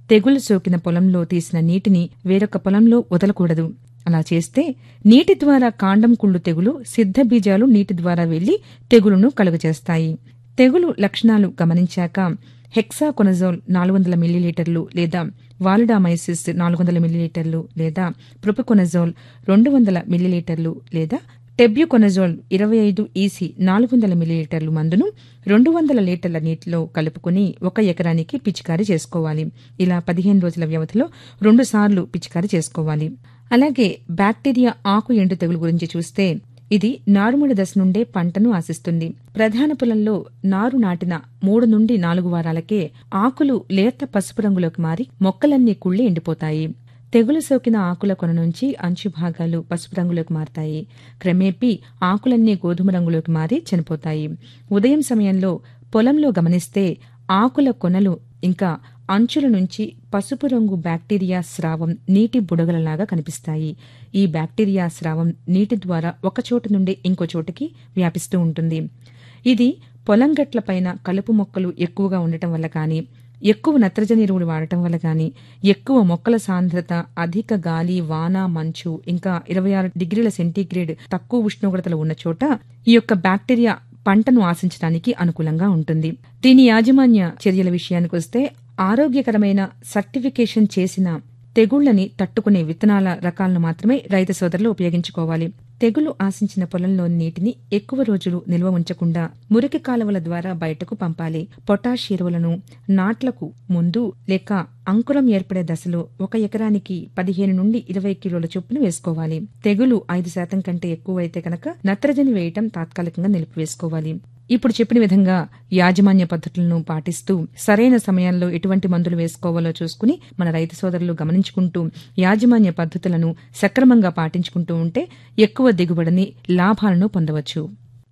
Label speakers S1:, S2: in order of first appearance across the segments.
S1: తెగులు సోకిన పొలంలో తీసిన నీటిని వేరొక పొలంలో వదలకూడదు అలా చేస్తే నీటి ద్వారా కాండం కుళ్ళు తెగులు సిద్ధ బీజాలు నీటి ద్వారా వెళ్లి తెగులును కలుగజేస్తాయి తెగులు లక్షణాలు గమనించాక హెక్సాకొనజోల్ నాలుగు వందల మిల్లీలీటర్లు లేదా వాలిడామైసిస్ నాలుగు వందల మిల్లీలీటర్లు లేదా ప్రొపికొనజోల్ రెండు వందల మిల్లీలీటర్లు లేదా టెబ్యూకొనజోల్ ఇరవై ఐదు ఈసీ నాలుగు వందల మిల్లీలీటర్లు మందును రెండు వందల లీటర్ల నీటిలో కలుపుకుని ఒక ఎకరానికి పిచికారీ చేసుకోవాలి ఇలా పదిహేను రోజుల వ్యవధిలో రెండు సార్లు పిచికారీ చేసుకోవాలి అలాగే బ్యాక్టీరియా ఆకు ఎండు తెగులు గురించి చూస్తే ఇది నారుమడి దశ నుండే పంటను ఆశిస్తుంది ప్రధాన పొలంలో నారు నాటిన మూడు నుండి నాలుగు వారాలకే ఆకులు లేత పసుపు రంగులోకి మారి మొక్కలన్నీ కుళ్ళి ఎండిపోతాయి తెగులు సోకిన ఆకుల కొన నుంచి అంచు భాగాలు పసుపు రంగులోకి మారతాయి క్రమేపీ ఆకులన్నీ గోధుమ రంగులోకి మారి చనిపోతాయి ఉదయం సమయంలో పొలంలో గమనిస్తే ఆకుల కొనలు ఇంకా అంచుల నుంచి పసుపు రంగు బ్యాక్టీరియా స్రావం నీటి బుడగలలాగా కనిపిస్తాయి ఈ బ్యాక్టీరియా స్రావం నీటి ద్వారా ఒక చోటు నుండి ఇంకో చోటుకి వ్యాపిస్తూ ఉంటుంది ఇది పొలం గట్లపైన కలుపు మొక్కలు ఎక్కువగా ఉండటం వల్ల కానీ ఎక్కువ నత్రజని ఎరువులు వాడటం వల్ల కానీ ఎక్కువ మొక్కల సాంద్రత అధిక గాలి వాన మంచు ఇంకా ఇరవై ఆరు డిగ్రీల సెంటీగ్రేడ్ తక్కువ ఉష్ణోగ్రతలు ఉన్న చోట ఈ యొక్క బ్యాక్టీరియా పంటను ఆశించడానికి అనుకూలంగా ఉంటుంది దీని యాజమాన్య చర్యల విషయానికి వస్తే ఆరోగ్యకరమైన సర్టిఫికేషన్ చేసిన తెగుళ్లని తట్టుకునే విత్తనాల రకాలను మాత్రమే రైతు సోదరులు ఉపయోగించుకోవాలి తెగులు ఆశించిన పొలంలోని నీటిని ఎక్కువ రోజులు నిల్వ ఉంచకుండా మురికి కాలువల ద్వారా బయటకు పంపాలి పొటాష్ ఎరువులను నాట్లకు ముందు లేక అంకురం ఏర్పడే దశలో ఒక ఎకరానికి పదిహేను నుండి ఇరవై కిలోల చొప్పున వేసుకోవాలి తెగులు ఐదు శాతం కంటే ఎక్కువైతే కనుక నత్రజని వేయటం తాత్కాలికంగా నిలిపివేసుకోవాలి ఇప్పుడు చెప్పిన విధంగా యాజమాన్య పద్ధతులను పాటిస్తూ సరైన సమయంలో ఎటువంటి మందులు వేసుకోవాలో చూసుకుని మన రైతు సోదరులు గమనించుకుంటూ యాజమాన్య పద్ధతులను సక్రమంగా పాటించుకుంటూ ఉంటే ఎక్కువ దిగుబడిని లాభాలను పొందవచ్చు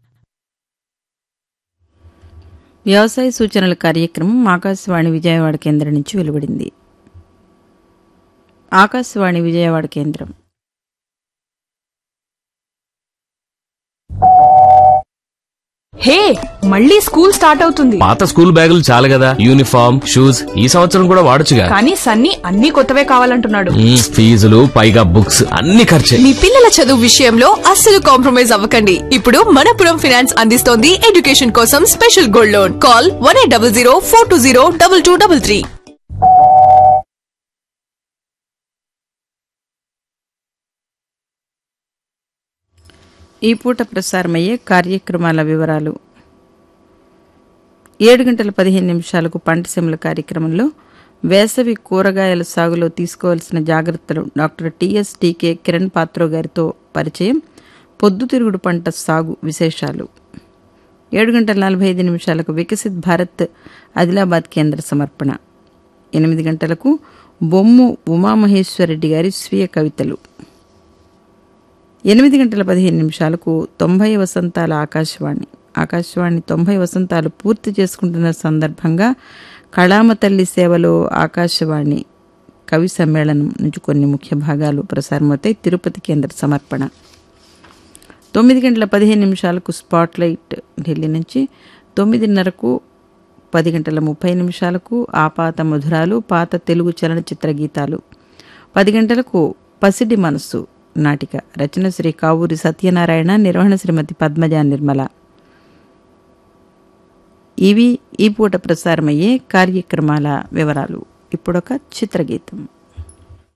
S2: వ్యవసాయ సూచనల కార్యక్రమం ఆకాశవాణి విజయవాడ కేంద్రం నుంచి వెలువడింది ఆకాశవాణి విజయవాడ కేంద్రం
S3: హే మళ్ళీ స్కూల్ స్టార్ట్ అవుతుంది
S4: పాత స్కూల్ బ్యాగులు చాలు కదా యూనిఫామ్ షూస్ ఈ సంవత్సరం కూడా వాడొచ్చుగా
S3: కానీ సన్నీ అన్ని కొత్తవే కావాలంటున్నాడు
S4: మ్మ్, ఫీజులు పైగా బుక్స్ అన్ని ఖర్చే
S5: మీ పిల్లల చదువు విషయంలో అస్సలు కాంప్రమైజ్ అవ్వకండి ఇప్పుడు మనపురం ఫినాన్స్ అందిస్తోంది ఎడ్యుకేషన్ కోసం special gold loan call one eight double zero four two zero double two double three
S2: ఈ పూట ప్రసారమయ్యే కార్యక్రమాల వివరాలు ఏడు గంటల పదిహేను నిమిషాలకు పంటసెమల కార్యక్రమంలో వేసవి కూరగాయల సాగులో తీసుకోవాల్సిన జాగ్రత్తలు doctor TS TK Kiran Patro గారితో పరిచయం పొద్దుతిరుగుడు పంట సాగు విశేషాలు ఏడు గంటల నలభై ఐదు నిమిషాలకు వికసిత్ భారత్ ఆదిలాబాద్ కేంద్ర సమర్పణ ఎనిమిది గంటలకు బొమ్ము ఉమామహేశ్వరరెడ్డి గారి స్వీయ కవితలు ఎనిమిది గంటల పదిహేను నిమిషాలకు తొంభై వసంతాల ఆకాశవాణి ఆకాశవాణి తొంభై వసంతాలు పూర్తి చేసుకుంటున్న సందర్భంగా కళామ తల్లి సేవలో ఆకాశవాణి కవి సమ్మేళనం నుంచి కొన్ని ముఖ్య భాగాలు ప్రసారమవుతాయి తిరుపతి కేంద్ర సమర్పణ తొమ్మిది గంటల పదిహేను నిమిషాలకు స్పాట్లైట్ ఢిల్లీ నుంచి తొమ్మిదిన్నరకు పది గంటల ముప్పై నిమిషాలకు ఆపాత మధురాలు పాత తెలుగు చలనచిత్ర గీతాలు పది గంటలకు పసిడి మనస్సు నాటిక రచన శ్రీ కావూరి సత్యనారాయణ నిర్వహణ శ్రీమతి పద్మజ నిర్మల ఇవి ఈ పూట ప్రసారమయ్యే కార్యక్రమాల వివరాలు ఇప్పుడొక చిత్రగీతం